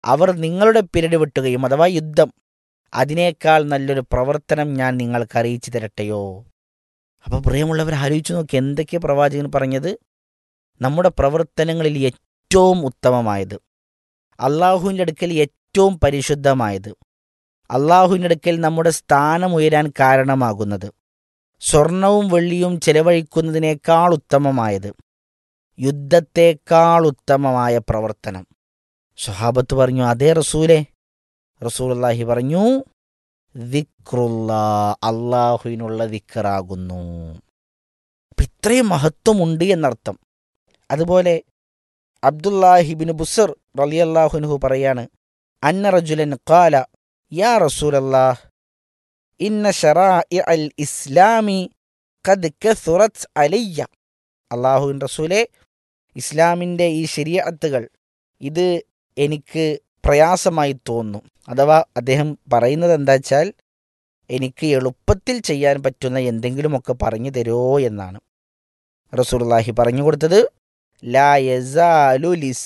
അവർ നിങ്ങളുടെ പിരടി വെട്ടുകയും അഥവാ യുദ്ധം അതിനേക്കാൾ നല്ലൊരു പ്രവർത്തനം ഞാൻ നിങ്ങൾക്ക് അറിയിച്ചു തരട്ടെയോ അപ്പോൾ പ്രിയമുള്ളവർ ആലോചിച്ചു നോക്കി എന്തൊക്കെ പ്രവാചകൻ പറഞ്ഞത് നമ്മുടെ പ്രവർത്തനങ്ങളിൽ ഏറ്റവും ഉത്തമമായത് അള്ളാഹുവിൻ്റെ അടുക്കൽ ഏറ്റവും പരിശുദ്ധമായത് അള്ളാഹുവിൻ്റെ അടുക്കൽ നമ്മുടെ സ്ഥാനം ഉയരാൻ കാരണമാകുന്നത് സ്വർണവും വെള്ളിയും ചെലവഴിക്കുന്നതിനേക്കാൾ ഉത്തമമായത് യുദ്ധത്തേക്കാൾ ഉത്തമമായ പ്രവർത്തനം സ്വഹാബത്ത് പറഞ്ഞു അതേ റസൂലെ റസൂലുള്ളാഹി പറഞ്ഞു ദിക്റുള്ള അള്ളാഹുവിനുള്ള ദിക്കറാകുന്നു അപ്പം ഇത്രയും മഹത്വമുണ്ട് എന്നർത്ഥം അതുപോലെ അബ്ദുല്ലാഹിബിൻ ബുസർ റലിയല്ലാഹുനുഹു പറയാണ് അന്ന റജുലൻ ഖാല യാ റസൂലല്ലാഹ് ഇന്ന ഷറാഇ അൽ ഇസ്ലാമി ഖദ് കസുറത്ത് അലയ്യ അള്ളാഹുവിൻ റസൂലെ ഇസ്ലാമിൻ്റെ ഈ ശരിയത്തുകൾ ഇത് എനിക്ക് പ്രയാസമായി തോന്നുന്നു അഥവാ അദ്ദേഹം പറയുന്നത് എന്താ വെച്ചാൽ എനിക്ക് എളുപ്പത്തിൽ ചെയ്യാൻ പറ്റുന്ന എന്തെങ്കിലുമൊക്കെ പറഞ്ഞു തരുമോ എന്നാണ് റസൂലുള്ളാഹി പറഞ്ഞു കൊടുത്തത് ലാ യസാലു